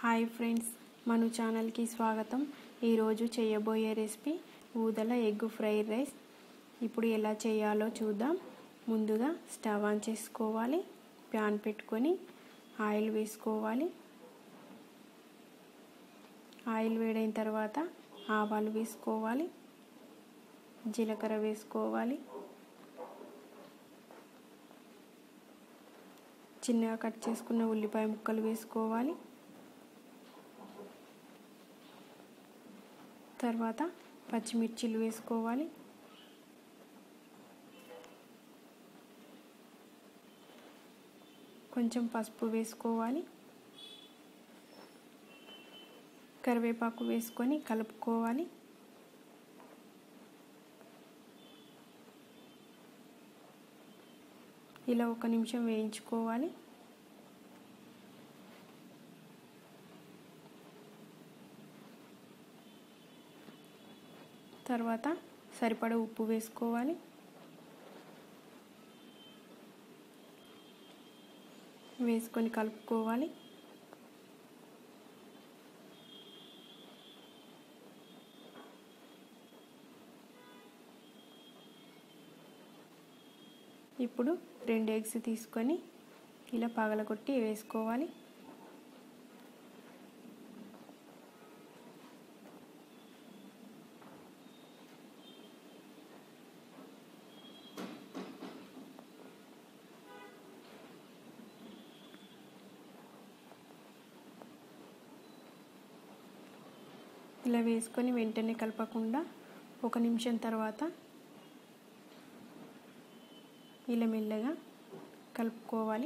hi friends మను ఛానల్కి స్వాగతం ఈరోజు చేయబోయే రెసిపీ ఊదల ఎగ్ ఫ్రైడ్ రైస్ ఇప్పుడు ఎలా చేయాలో చూద్దాం ముందుగా స్టవ్ ఆన్ చేసుకోవాలి ప్యాన్ పెట్టుకొని ఆయిల్ వేసుకోవాలి ఆయిల్ వేడైన తర్వాత ఆవాలు వేసుకోవాలి జీలకర్ర వేసుకోవాలి చిన్నగా కట్ చేసుకున్న ఉల్లిపాయ ముక్కలు వేసుకోవాలి తర్వాత పచ్చిమిర్చిలు వేసుకోవాలి కొంచెం పసుపు వేసుకోవాలి కరివేపాకు వేసుకొని కలుపుకోవాలి ఇలా ఒక నిమిషం వేయించుకోవాలి తర్వాత సరిపడ ఉప్పు వేసుకోవాలి వేసుకొని కలుపుకోవాలి ఇప్పుడు రెండు ఎగ్స్ తీసుకొని ఇలా పగలగొట్టి వేసుకోవాలి ఇలా వేసుకొని వెంటనే కలపకుండా ఒక నిమిషం తర్వాత ఇలా మెల్లగా కలుపుకోవాలి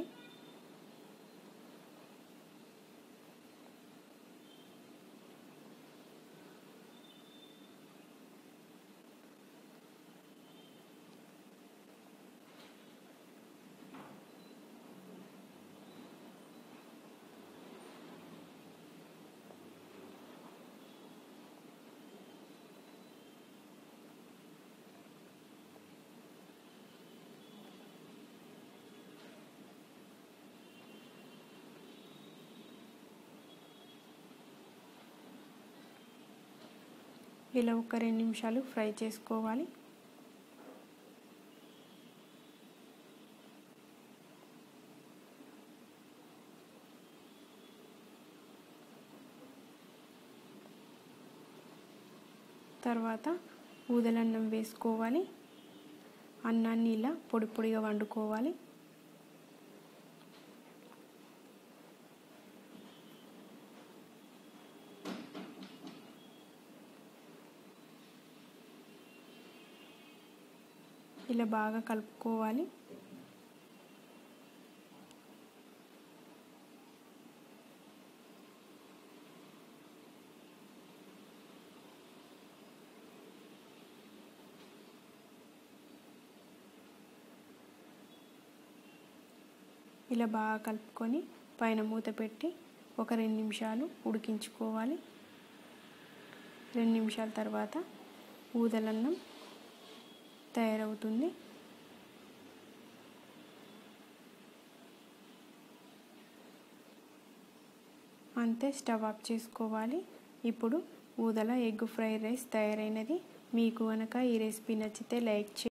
ఇలా ఒక రెండు నిమిషాలు ఫ్రై చేసుకోవాలి తర్వాత ఊదలన్నం వేసుకోవాలి అన్నాన్ని ఇలా పొడి పొడిగా వండుకోవాలి ఇలా బాగా కలుపుకోవాలి ఇలా బాగా కలుపుకొని పైన మూత పెట్టి ఒక రెండు నిమిషాలు ఉడికించుకోవాలి రెండు నిమిషాల తర్వాత ఊదలన్నం తయారవుతుంది అంతే స్టవ్ ఆఫ్ చేసుకోవాలి ఇప్పుడు ఊదల ఎగ్ ఫ్రైడ్ రైస్ తయారైనది మీకు కనుక ఈ రెసిపీ నచ్చితే లైక్ చే